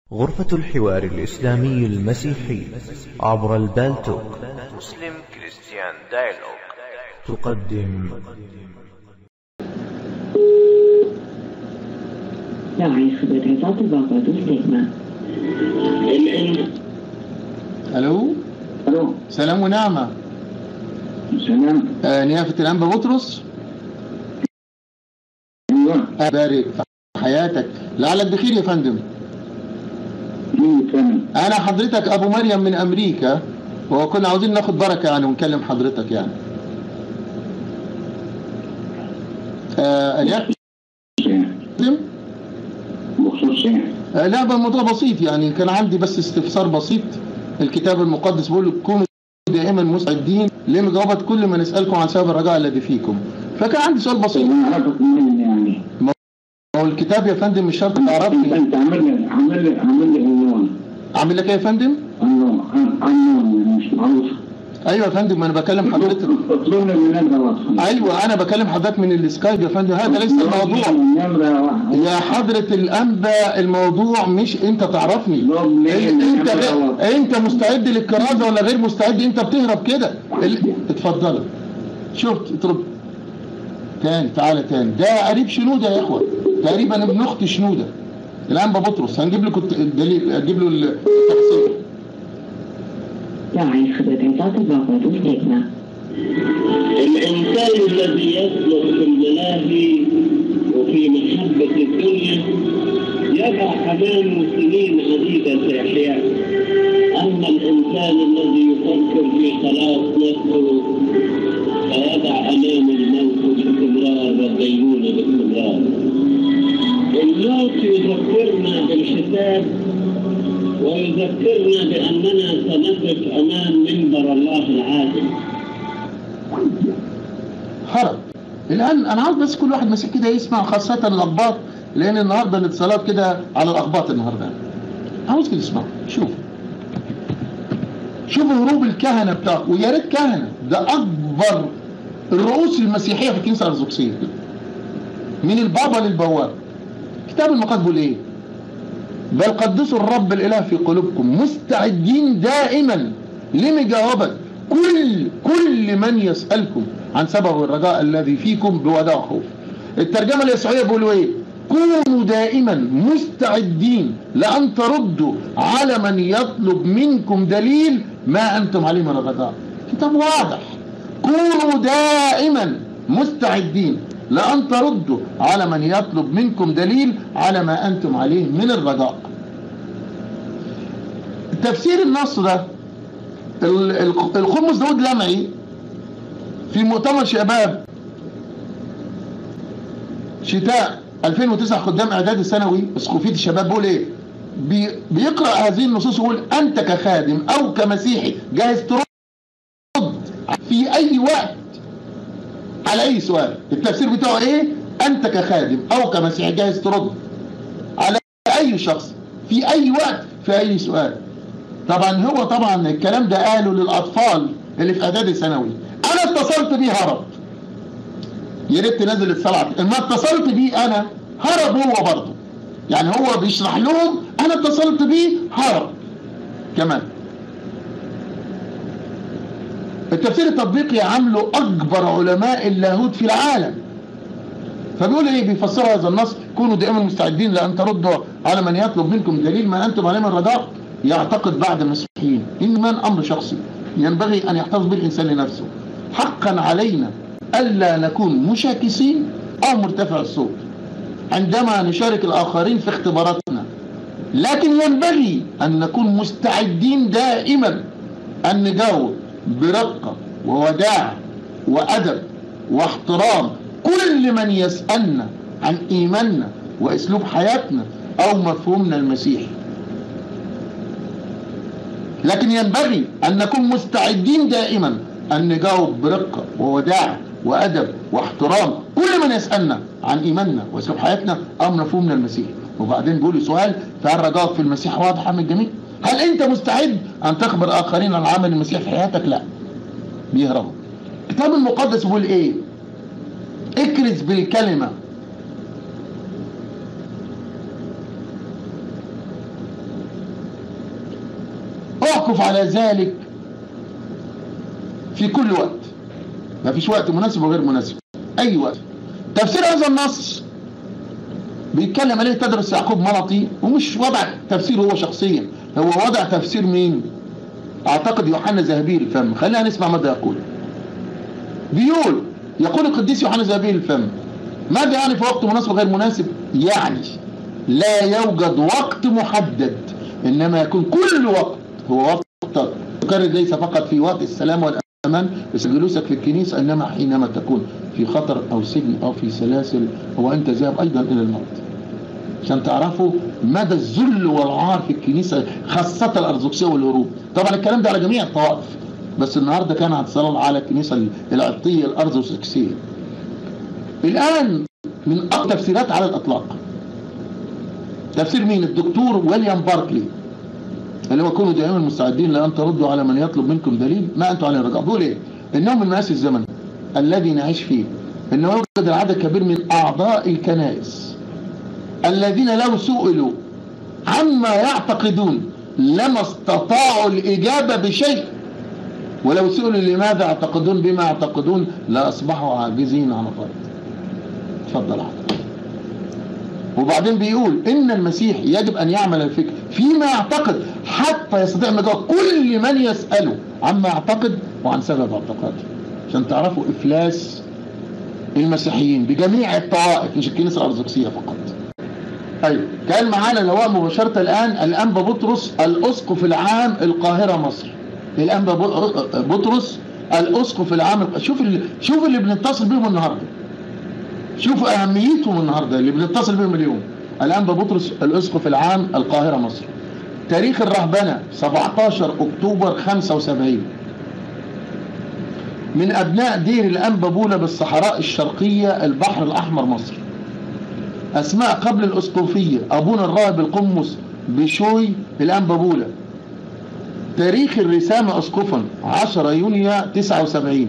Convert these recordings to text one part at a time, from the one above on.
غرفة الحوار الإسلامي المسيحي عبر البالتوك مسلم كريستيان دايلوج تقدم Dagens berättar tillbaka till Stigma. الو الو سلام ونعمة سلام آه نيافة الأنبا بطرس ايوه آه، بارك في حياتك لعلك بخير يا فندم مين بيتكلم؟ أنا حضرتك أبو مريم من أمريكا وكنا عاوزين ناخد بركة يعني ونكلم حضرتك يعني آه يا فندم بخصوص ايه؟ آه لا بقى الموضوع بسيط يعني كان عندي بس استفسار بسيط الكتاب المقدس بيقول كونوا دائما مستعدين لمجاوبة كل ما نسألكم عن سبب الرجاء الذي فيكم فكان عندي سؤال بسيط انا اعرفك مين يعني؟ هو الكتاب يا فندم مش شرط تعرفني انت عامل لي عامل لي عامل لي عنوان اعمل لك ايه يا فندم عنوان عنوان مش معروف ايوه يا فندم انا بكلم حضرتك اطلب لي من نمرة واضحة ايوه انا بكلم حضرتك من السكايب يا فندم هذا ليس الموضوع نمرة واحدة يا حضرة الأنبا الموضوع مش أنت تعرفني اطلب لي أنت نمرة غير واضحة أنت مستعد للكرازة ولا غير مستعد أنت بتهرب كده ال- اتفضل شفت اطلب تاني تعالى تاني ده قريب شنودة يا إخوة تقريبا ابن أخت شنودة الأنبا بطرس هنجيب له كنت الدليل هنجيب له التفصيل Dagens berättar tillbaka till Stigma. الإنسان الذي يسلك في الملاهي وفي محبة الدنيا يضع أمامه سنين عديدة في إحياء أما الإنسان الذي يفكر في خلاص نفسه فيضع أمامه الموت باستمرار والدينونة باستمرار الموت يذكرنا بالحساب ويذكرنا بأننا سنقف أمام منبر الله العادل هرب الآن أنا عاوز بس كل واحد ماسك كده يسمع خاصة الأخبار لأن النهاردة الاتصالات كده على الأخبار النهاردة عاوز كده تسمع شوف شوف هروب الكهنة بتاع ويا ريت كهنة ده أكبر الرؤوس المسيحية في الكنيسة الأرثوذكسية من البابا للبواب كتاب المقدس بيقول إيه؟ بل قدسوا الرب الإله في قلوبكم مستعدين دائما لمجاوبة كل كل من يسألكم عن سبب الرجاء الذي فيكم بوداع خوف الترجمة اليسوعية بيقولوا ايه كونوا دائما مستعدين لأن تردوا على من يطلب منكم دليل ما أنتم عليه من الرجاء كتاب واضح كونوا دائما مستعدين لأن تردوا على من يطلب منكم دليل على ما أنتم عليه من الرجاء تفسير النص ده ال- ال- الخمس داود لمعي في مؤتمر شباب شتاء 2009 قدام اعداد الثانوي اسقفيه الشباب بيقول ايه بي بيقرا هذه النصوص يقول انت كخادم او كمسيحي جاهز ترد في اي وقت على اي سؤال التفسير بتاعه ايه انت كخادم او كمسيحي جاهز ترد على اي شخص في اي وقت في اي سؤال طبعا هو طبعا الكلام ده قاله للاطفال اللي في اعداد الثانوي انا اتصلت بيه هرب يا ريت تنزل الصلاه اما اتصلت بيه انا هرب هو برضه يعني هو بيشرح لهم انا اتصلت بيه هرب كمان التفسير التطبيقي عامله اكبر علماء اللاهوت في العالم فبيقول ايه بيفسر هذا النص كونوا دائما مستعدين لان تردوا على من يطلب منكم دليل ما انتم عليه من الرجاء يعتقد بعض المسيحيين ان من امر شخصي ينبغي ان يحتفظ به الانسان لنفسه حقا علينا الا نكون مشاكسين او مرتفع الصوت عندما نشارك الاخرين في اختباراتنا لكن ينبغي ان نكون مستعدين دائما ان نجاوب برقه ووداع وادب واحترام كل من يسالنا عن ايماننا واسلوب حياتنا او مفهومنا المسيحي لكن ينبغي أن نكون مستعدين دائما أن نجاوب برقة ووداع وأدب واحترام كل من يسألنا عن إيماننا وأسلوب حياتنا أو مفهومنا المسيحي وبعدين بيقول سؤال فهل رجاءك في المسيح واضح من الجميع؟ هل أنت مستعد أن تخبر آخرين عن عمل المسيح في حياتك؟ لا بيهربوا الكتاب المقدس بيقول إيه؟ اكرز بالكلمة والتوقف على ذلك في كل وقت ما فيش وقت مناسب وغير مناسب اي وقت تفسير هذا النص بيتكلم عليه تدرس يعقوب ملطي ومش وضع تفسيره هو شخصيا هو وضع تفسير مين اعتقد يوحنا ذهبي الفم خلينا نسمع ماذا يقول بيقول يقول القديس يوحنا ذهبي الفم ماذا يعني في وقت مناسب وغير مناسب يعني لا يوجد وقت محدد انما يكون كل وقت هو وقت تكرر ليس فقط في وقت السلام والامان بس جلوسك في الكنيسه انما حينما تكون في خطر او سجن او في سلاسل هو انت ذاهب ايضا الى الموت عشان تعرفوا مدى الذل والعار في الكنيسه خاصه الارثوذكسيه والهروب طبعا الكلام ده على جميع الطوائف بس النهارده كان اتصال على الكنيسه القبطيه الارثوذكسيه الان من اقوى تفسيرات على الاطلاق تفسير مين الدكتور ويليام باركلي اللي هو كونوا دائما مستعدين لان تردوا على من يطلب منكم دليل ما انتم عليه الرجاء بيقول ايه انه من مآسي الزمن الذي نعيش فيه انه يوجد العدد كبير من اعضاء الكنائس الذين لو سئلوا عما يعتقدون لما استطاعوا الاجابه بشيء ولو سئلوا لماذا يعتقدون بما يعتقدون لاصبحوا عاجزين عن الرد اتفضل حضرتك وبعدين بيقول ان المسيح يجب ان يعمل الفكر فيما يعتقد حتى يستطيع ان يجاوب كل من يساله عما يعتقد وعن سبب اعتقاده عشان تعرفوا افلاس المسيحيين بجميع الطوائف مش الكنيسه الارثوذكسيه فقط ايوه كان معانا لواء مباشره الان الانبا بطرس الاسقف العام القاهره مصر الانبا بطرس الاسقف العام شوف اللي شوف اللي بنتصل بيهم النهارده شوفوا اهميتهم النهارده اللي بنتصل بهم اليوم الانبا بطرس الاسقف العام القاهره مصر تاريخ الرهبنه 17 اكتوبر 75 من ابناء دير الانبا بولا بالصحراء الشرقيه البحر الاحمر مصر اسماء قبل الاسقفيه ابونا الراهب القمص بشوي الانبا بولا تاريخ الرسامه اسقفا 10 يونيو 79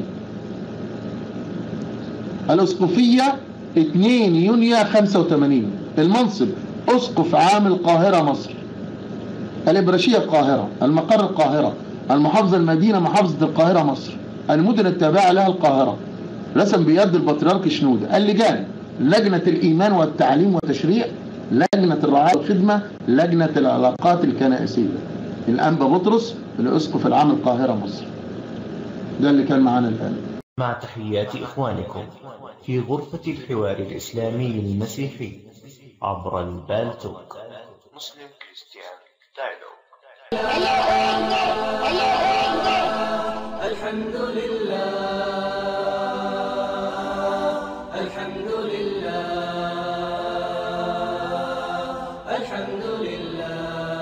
الاسقفيه 2 يونيو 85 المنصب اسقف عام القاهره مصر الابرشيه القاهره المقر القاهره المحافظه المدينه محافظه القاهره مصر المدن التابعه لها القاهره رسم بيد البطريرك شنوده اللجان لجنه الايمان والتعليم والتشريع لجنه الرعايه والخدمه لجنه العلاقات الكنائسيه الانبا بطرس الاسقف العام القاهره مصر ده اللي كان معانا الان مع تحيات إخوانكم في غرفة الحوار الإسلامي المسيحي عبر البالتوك مسلم كريستيان دايلوج الحمد لله الحمد لله الحمد لله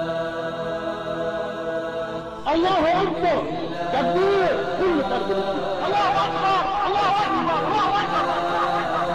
الله اكبر تكبير كل فرد مسلم الله اكبر الله اكبر الله اكبر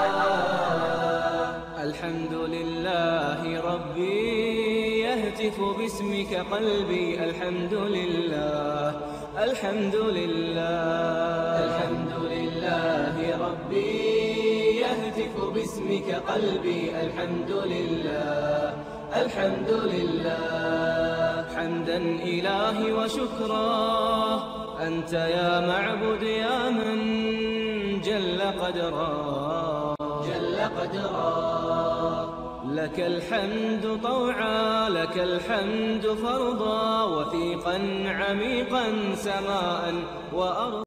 الحمد لله ربي يهتف باسمك قلبي الحمد لله الحمد لله الحمد لله ربي يهتف باسمك قلبي الحمد لله الحمد لله حمدا إلهي وشكرا أنت يا معبد يا من جل قدرا جل قدرا لك الحمد طوعا لك الحمد فرضا وثيقا عميقا سماء وأرضا